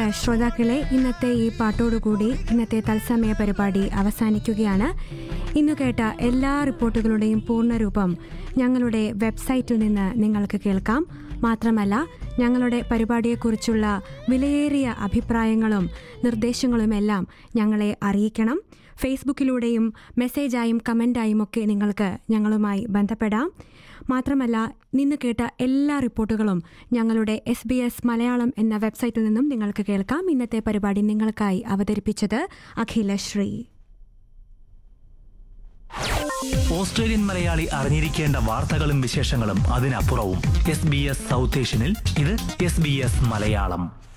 ശ്രോതാക്കളെ ഇന്നത്തെ ഈ പാട്ടോടുകൂടി ഇന്നത്തെ തത്സമയ പരിപാടി അവസാനിക്കുകയാണ് ഇന്ന് കേട്ട എല്ലാ റിപ്പോർട്ടുകളുടെയും പൂർണ്ണരൂപം ഞങ്ങളുടെ വെബ്സൈറ്റിൽ നിന്ന് നിങ്ങൾക്ക് കേൾക്കാം മാത്രമല്ല ഞങ്ങളുടെ പരിപാടിയെക്കുറിച്ചുള്ള വിലയേറിയ അഭിപ്രായങ്ങളും നിർദ്ദേശങ്ങളുമെല്ലാം ഞങ്ങളെ അറിയിക്കണം ഫേസ്ബുക്കിലൂടെയും മെസ്സേജായും കമൻ്റായും ഒക്കെ നിങ്ങൾക്ക് ഞങ്ങളുമായി ബന്ധപ്പെടാം മാത്രമല്ല നിന്ന് കേട്ട എല്ലാ റിപ്പോർട്ടുകളും ഞങ്ങളുടെ എസ് ബി എസ് മലയാളം എന്ന വെബ്സൈറ്റിൽ നിന്നും നിങ്ങൾക്ക് കേൾക്കാം ഇന്നത്തെ പരിപാടി നിങ്ങൾക്കായി അവതരിപ്പിച്ചത് അഖിലശ്രീ ഓസ്ട്രേലിയൻ മലയാളി അറിഞ്ഞിരിക്കേണ്ട വാർത്തകളും വിശേഷങ്ങളും അതിനപ്പുറവും എസ് ബി എസ് സൗത്ത് ഏഷ്യനിൽ ഇത് എസ് ബി എസ് മലയാളം